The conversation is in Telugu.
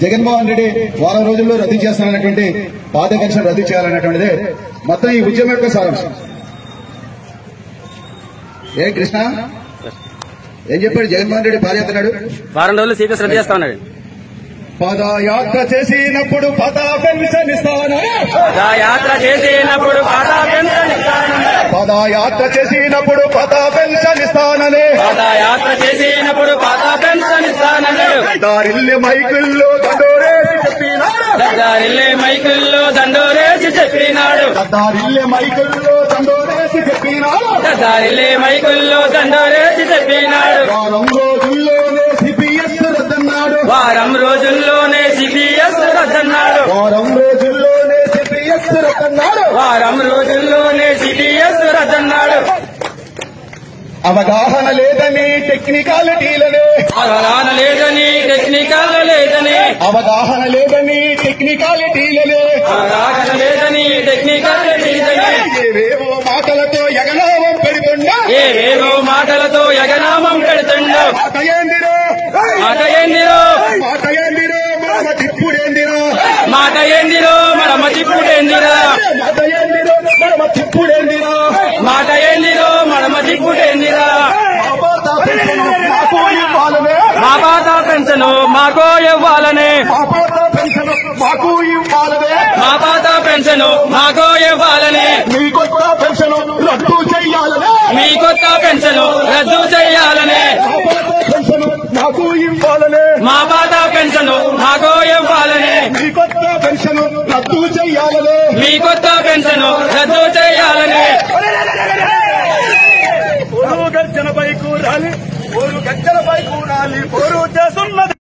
జగన్మోహన్ రెడ్డి వారం రోజుల్లో రద్దు చేస్తానన్నటువంటి పాత పెన్షన్ రద్దు చేయాలన్నటువంటిదే మొత్తం ఈ ఉద్యమం యొక్క సారాంశం ఏ కృష్ణ ఏం చెప్పాడు జగన్మోహన్ రెడ్డి పాదయాత్రనాడు వారం రోజులు సీపీఎస్ రద్దు చేస్తా ఉన్నాడు పాదయాత్ర చేసినప్పుడు పాత పెన్షన్ ఇస్తానని యాత్ర చేసినప్పుడు పాత పెన్షన్ ఇస్తానని పాదయాత్ర చేసినప్పుడు పాత పెన్షన్ ఇస్తానని యాత్ర చేసినప్పుడు పాత పెన్షన్ ఇస్తానన్నాడు దారిల్లే మైకుల్లో దండోరేసి చెప్పినాడు దారిల్లే మైకుల్లో దండోరేసి చెప్పినాడు దారిల్లే మైకుల్లో దండోరేసి చెప్పినాడు దారిల్లే మైకుల్లో దండోరేసి చెప్పినాడు వారం రోజుల్లోనే సిపిఎస్ రద్దన్నాడు వారం రోజుల్లోనే సిబిఎస్ రద్దన్నాడు వారం రోజుల్లోనే సిపిఎస్ రద్దన్నాడు వారం రోజుల్లోనే సిబిఎస్ రద్దన్నాడు అవగాహన లేదని టెక్నికాలిటీలనే అవగాహన లేదని టెక్నికల్ లేదని అవగాహన లేదని టెక్నికాలిటీలనే అవగాహన లేదని టెక్నికల్ లేదని ఏవేవో మాటలతో ఎగనామం పెడుతున్నా ఏవేవో మాటలతో యగనామం పెడుతుండో మాట ఏందిరో మాట ఏందిరో మాట ఏందిరో మన తిప్పుడేందిరో మాట ఏందిరో మన మతిప్పుడేందిరా మాట ఏందిరో మన తిప్పుడేందిరో మాట ఏందిరో మన మతిప్పుడేందిరా మా పాత పెన్షన్ మాకు ఇవ్వాలనే మా పాత పెన్షన్ మాకు ఇవ్వాలనే మా పాత పెన్షన్ మాకు ఇవ్వాలనే మా పాత పెన్షన్ మీ మాకు ఇవ్వాలనే కొత్త పెన్షన్ రద్దు చెయ్యాలనే మీ కొత్త పెన్షన్ రద్దు చేయాలనే మా పాత పెన్షన్ మాకు ఇవ్వాలనే మా పాత పెన్షన్ మాకు ఇవ్వాలనే మీ కొత్త పెన్షన్ రద్దు చెయ్యాలనే మీ కొత్త పెన్షన్ రద్దు చేయాలనే పోరు గర్జనపై కూరాలి పోరు గర్జనపై కూరాలి పోరు చేస్తున్నది